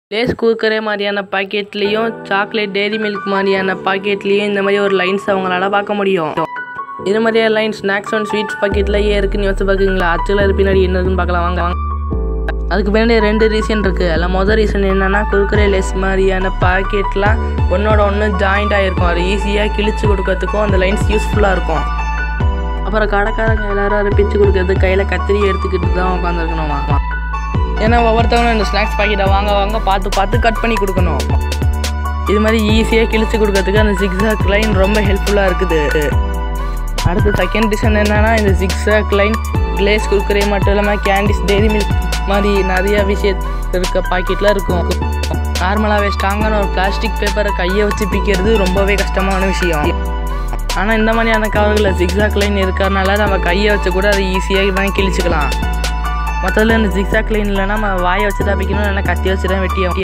lace Kurkure மாதிரியான பாக்கெட்லேயும் chocolate dairy milk மாதிரியான பாக்கெட்லேயும் இந்த மாதிரி ஒரு லைன்ஸ் அவங்களால பார்க்க முடியும் இது மாதிரியே லைன் ஸ்நாக்ஸ் அண்ட் ஸ்வீட்ஸ் பாக்கெட்டில் ஏன் இருக்குன்னு யோசிச்சு பார்க்குங்களா அச்சுல பின்னாடி என்ன இருக்குன்னு பார்க்கலாம் வாங்க வாங்க அதுக்கு பின்னாடி ரெண்டு ரீசன் இருக்குது அதில் மொதல் ரீசன் என்னென்னா குர்குரே லேஸ் மாதிரியான பாக்கெட்லாம் ஒன்றோட ஒன்று ஜாயிண்ட் ஆகிருக்கும் அது ஈஸியாக கிழிச்சு கொடுக்கறதுக்கும் அந்த லைன்ஸ் யூஸ்ஃபுல்லாக இருக்கும் அப்புறம் கடைக்காரங்க எல்லாரும் அதை பிச்சு கொடுக்கறது கையில் கத்திரி எடுத்துக்கிட்டு தான் உட்காந்துருக்கணுமா ஏன்னா ஒவ்வொருத்தவங்களும் இந்த ஸ்நாக்ஸ் பாக்கெட்டை வாங்க வாங்க பார்த்து பார்த்து கட் பண்ணி கொடுக்கணும் இது மாதிரி ஈஸியாக கிழிச்சு கொடுக்கறதுக்கு அந்த ஜிக்ஸாக் லைன் ரொம்ப ஹெல்ப்ஃபுல்லாக இருக்குது அடுத்து செகண்ட் ரீசன் என்னன்னா இந்த ஜிக்ஸாக் லைன் கிளேஸ் குர்குரே மட்டும் இல்லாமல் கேண்டிஸ் டெய்ரி மில்க் மாதிரி நிறைய விஷயம் இருக்க பாக்கெட்டில் இருக்கும் நார்மலாகவே ஸ்ட்ராங்கான ஒரு பிளாஸ்டிக் பேப்பரை கையை வச்சு பிக்கிறது ரொம்பவே கஷ்டமான விஷயம் ஆனால் இந்த மாதிரியான கவர்களில் ஜிக்ஸாக் லைன் இருக்கிறதுனால நம்ம கையை வச்சு கூட அதை ஈஸியாக தான் கிழிச்சிக்கலாம் மற்றதில் இந்த ஜிக்ஸாக் லைன் இல்லைன்னா நம்ம வாயை வச்சு தான் பிக்கணும் இல்லைன்னா கத்தி வச்சு தான் வெட்டி